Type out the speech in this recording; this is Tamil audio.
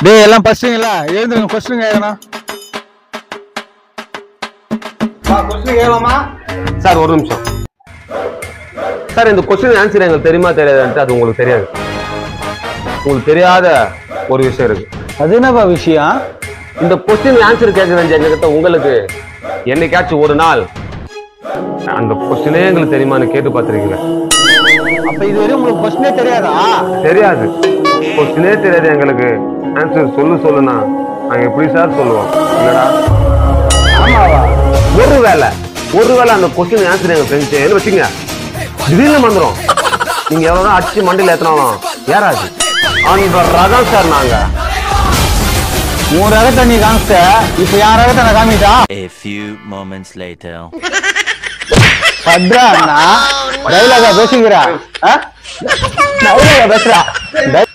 டேய் எல்லாம் பஸ்ட்டுங்களா எழுந்துருங்க பஸ்ட்டுங்க கேட்கணும் கொஸ்டின் கேட்கலாமா சார் ஒரு நிமிஷம் சார் இந்த கொஸ்டின் ஆன்சர் எங்களுக்கு தெரியுமா தெரியாதுன்ட்டு அது உங்களுக்கு தெரியாது உங்களுக்கு தெரியாத ஒரு விஷயம் இருக்கு அது என்னப்பா விஷயம் இந்த கொஸ்டின் ஆன்சர் கேட்க வேண்டிய எங்ககிட்ட உங்களுக்கு என்னைக்காச்சும் ஒரு நாள் அந்த கொஸ்டினே எங்களுக்கு தெரியுமான்னு கேட்டு பார்த்துருக்கீங்க அப்ப இது வரையும் உங்களுக்கு கொஸ்டினே தெரியாதா தெரியாது கொஸ்டினே தெரியாது எங்களுக்கு ஆன்சர் சொல்லு சொல்லுனா நாங்க எப்படி சார் சொல்லுவோம் இல்லடா ஆமாவா ஒருவேளை ஒருவேளை அந்த கொஸ்டின் ஆன்சர் எங்க தெரிஞ்சு வச்சுங்க திடீர்னு வந்துடும் நீங்க எவ்வளவுதான் அடிச்சு மண்டியில் ஏத்தினாலும் ஏறாது அந்த ரகம் சார் நாங்க உன் ரகத்தை நீ காமிச்ச இப்ப என் ரகத்தை நான் காமிட்டா A few moments later. Patra அண்ணா டைலாகா பேசுகிறா டைலாகா பேசுறா